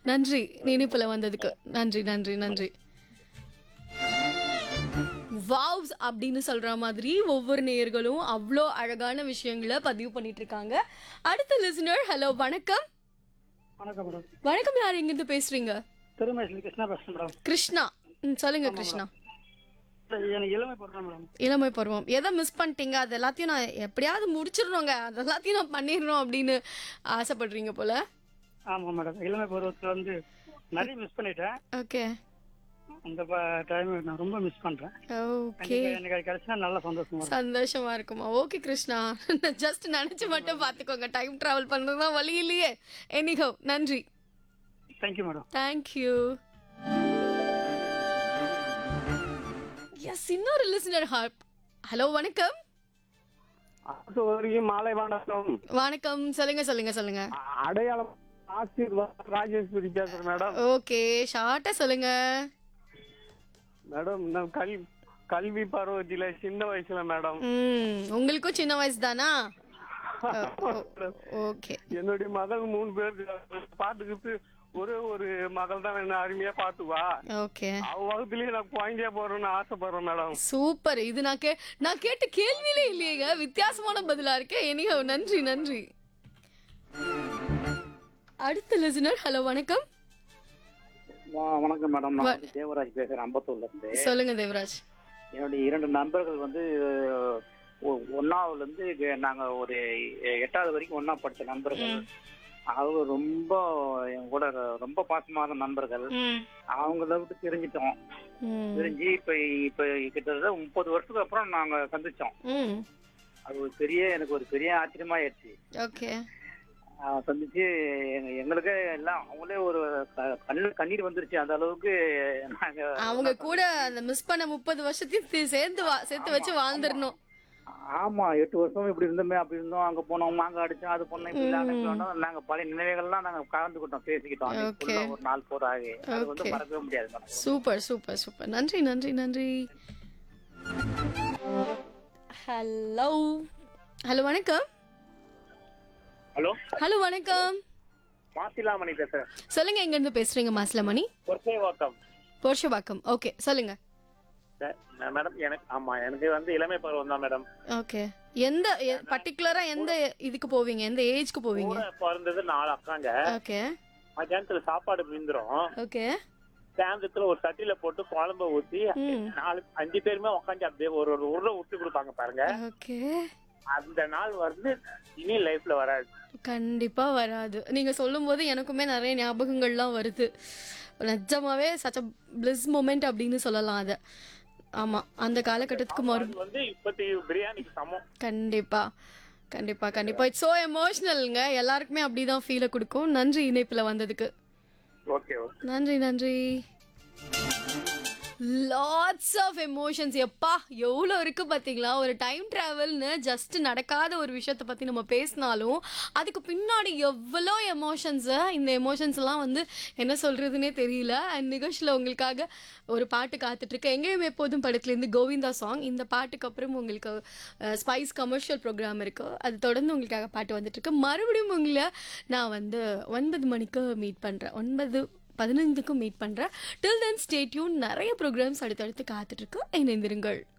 நன்றி இனிப்புல வந்ததுக்கு நன்றி நன்றி நன்றி வாவ்ஸ் அப்படின்னு சொல்ற மாதிரி ஒவ்வொரு நேயர்களும் அவ்வளோ அழகான விஷயங்களை பதிவு பண்ணிட்டு இருக்காங்க அடுத்த லிசனர் ஹலோ வணக்கம் வணக்கம் மேடம் வணக்கம் யார் எங்கிருந்து பேசுறீங்க திருமேஸ்வரி கிருஷ்ணா பேசுறேன் மேடம் கிருஷ்ணா ம், சொல்லுங்க கிருஷ்ணா இல்ல, எனக்கு இளமை போடுறேன் மேடம் இளமை பருவம் எதை மிஸ் பண்ணிட்டீங்க அது எல்லாத்தையும் நான் எப்படியாவது முடிச்சிடணுங்க அது எல்லாத்தையும் நான் பண்ணிடணும் அப்படின்னு ஆசைப்படுறீங்க போல ஆமா மேடம் இளமை பருவத்துல வந்து நிறைய மிஸ் பண்ணிட்டேன் ஓகே அந்த டைம் நான் ரொம்ப மிஸ் பண்றேன் ஓகே கண்டிப்பா எனக்கு அது கிடைச்சா நல்ல சந்தோஷமா இருக்கும் சந்தோஷமா இருக்குமா ஓகே கிருஷ்ணா ஜஸ்ட் நினைச்சு மட்டும் பாத்துக்கோங்க டைம் டிராவல் பண்றதுதான் வழி இல்லையே எனிஹோ நன்றி தேங்க்யூ மேடம் தேங்க்யூ எஸ் இன்னொரு லிசனர் ஹலோ வணக்கம் வரைக்கும் மாலை வணக்கம் வணக்கம் சொல்லுங்க சொல்லுங்க சொல்லுங்க அடையாளம் ஆசீர்வாத் ராஜேஸ்வரி பேசுறேன் மேடம் ஓகே ஷார்ட்டா சொல்லுங்க மேடம் நான் கல்வி கல்வி பருவத்தில சின்ன வயசுல மேடம் ம் உங்களுக்கும் சின்ன வயசு தானா ஓகே என்னுடைய மகள் மூணு பேர் பாத்துக்கிட்டு ஒரே ஒரு மகள் தான் என்ன அருமையா பாத்துவா ஓகே அவ வகுத்துலயே நான் குழந்தையா போறேன்னு ஆசைப்படுறேன் மேடம் சூப்பர் இது நான் கே நான் கேட்ட கேள்வியிலே இல்லையேங்க வித்தியாசமான பதிலா இருக்கு எனிஹோ நன்றி நன்றி அடுத்த லிசனர் ஹலோ வணக்கம் வணக்கம் மேடம் வ- நான் வந்து தேவராஜ் பேசுறேன் அம்பத்தூர்ல இருந்து சொல்லுங்க தேவராஜ் என்னுடைய இரண்டு நண்பர்கள் வந்து ஒ- ஒண்ணாவதுல இருந்து இங்க நாங்க ஒரு எட்டாவது வரைக்கும் ஒண்ணா படிச்ச நண்பர்கள் அவங்க ரொம்ப என் கூட ரொம்ப பாசமான நண்பர்கள் ம் அவங்கள விட்டு பிரிஞ்சிட்டோம் ம் பிரிஞ்சு இப்ப இப்ப கிட்டத்தட்ட முப்பது வருஷத்துக்கு அப்புறம் நாங்க சந்திச்சோம் ம் அது ஒரு பெரிய எனக்கு ஒரு பெரிய ஆச்சரியமா ஆயிடுச்சு ஓகே ஆஹ் சந்திச்சு எங்க- எங்களுக்கே எல்லாம் அவங்களே ஒரு க- கண்ணுல கண்ணீர் வந்துருச்சு அந்த அளவுக்கு நாங்க அவங்க கூட அந்த மிஸ் பண்ண முப்பது வருஷத்தையும் தி- சேர்ந்து வா- சேர்த்து வச்சு வாழ்ந்துடணும் ஆமா எட்டு வருஷம் இப்படி இருந்தோமே அப்படி இருந்தோம் அங்க போனோம் மாங்க அடிச்சோம் அது பண்ணோம் இப்படி எல்லாம் அனுப்பினோம். நாங்க பழைய நினைவுகள்லாம் நாங்க கலந்துக்கிட்டோம் பேசிக்கிட்டோம் அன்னைக்கு Okay. full ஆ ஒரு நாள் போற ஆகி அது வந்து Okay. மறக்கவே முடியாது மேடம் சூப்பர் சூப்பர் சூப்பர் நன்றி நன்றி நன்றி ஹலோ ஹலோ வணக்கம் ஹலோ ஹலோ வணக்கம் மாசிலாமணி பேசுறேன் சொல்லுங்க எங்க இருந்து பேசுறீங்க மாசிலமணி ஒர்க்கே வாக்கம் போர்ஷபாக்கம் ஓகே சொல்லுங்க மேடம் எனக்கு ஆமா எனக்கு வந்து இளமை பருவம் தான் மேடம் ஓகே எந்த பர்டிகுலரா எந்த இதுக்கு போவீங்க எந்த ஏஜ்க்கு போவீங்க கூட பிறந்தது நாலு அக்காங்க ஓகே மத்தியானத்துல சாப்பாடு மீந்துரும் ஓகே சாயந்தரத்துல ஒரு சட்டியில போட்டு குழம்ப ஊத்தி ம். நாலு அஞ்சு பேருமே உட்காந்து அப்படியே ஒரு ஒரு உருளை விட்டு கொடுப்பாங்க பாருங்க ஓகே அந்த நாள் வந்து இனி லைஃப்ல வராது கண்டிப்பா வராது நீங்க சொல்லும்போது எனக்குமே நிறைய ஞாபகங்கள்லாம் வருது நிஜமாவே சச்ச பிளிஸ் மூமெண்ட் அப்படின்னு சொல்லலாம் அத ஆமா அந்த காலகட்டத்துக்கு மறு அது வந்து இப்பத்தி பிரியாணிக்கு சமம் கண்டிப்பா கண்டிப்பா கண்டிப்பா இட்ஸ் சோ எமோஷனல்ங்க எல்லாருக்குமே அப்படிதான் ஃபீலை கொடுக்கும் நன்றி இணைப்புல வந்ததுக்கு ஓகே ஓகே நன்றி நன்றி லாட்ஸ் ஆஃப் எமோஷன்ஸ் எப்பா எவ்வளோ இருக்கு பார்த்தீங்களா ஒரு டைம் ட்ராவல்னு ஜஸ்ட் நடக்காத ஒரு விஷயத்தை பற்றி நம்ம பேசினாலும் அதுக்கு பின்னாடி எவ்வளோ எமோஷன்ஸை இந்த எமோஷன்ஸ் எல்லாம் வந்து என்ன சொல்கிறதுனே தெரியல அண்ட் நிகழ்ச்சியில் உங்களுக்காக ஒரு பாட்டு காத்துட்ருக்கு எங்கேயும் எப்போதும் படத்துலேருந்து கோவிந்தா சாங் இந்த பாட்டுக்கு அப்புறம் உங்களுக்கு ஸ்பைஸ் கமர்ஷியல் ப்ரோக்ராம் இருக்கு அது தொடர்ந்து உங்களுக்காக பாட்டு வந்துட்டுருக்கு மறுபடியும் உங்களை நான் வந்து ஒன்பது மணிக்கு மீட் பண்ணுறேன் ஒன்பது பதினைந்துக்கும் மீட் பண்ணுறேன் டில் தென் ஸ்டேட்யூன் நிறைய ப்ரோக்ராம்ஸ் அடுத்தடுத்து காத்துட்ருக்கு இணைந்திருங்கள்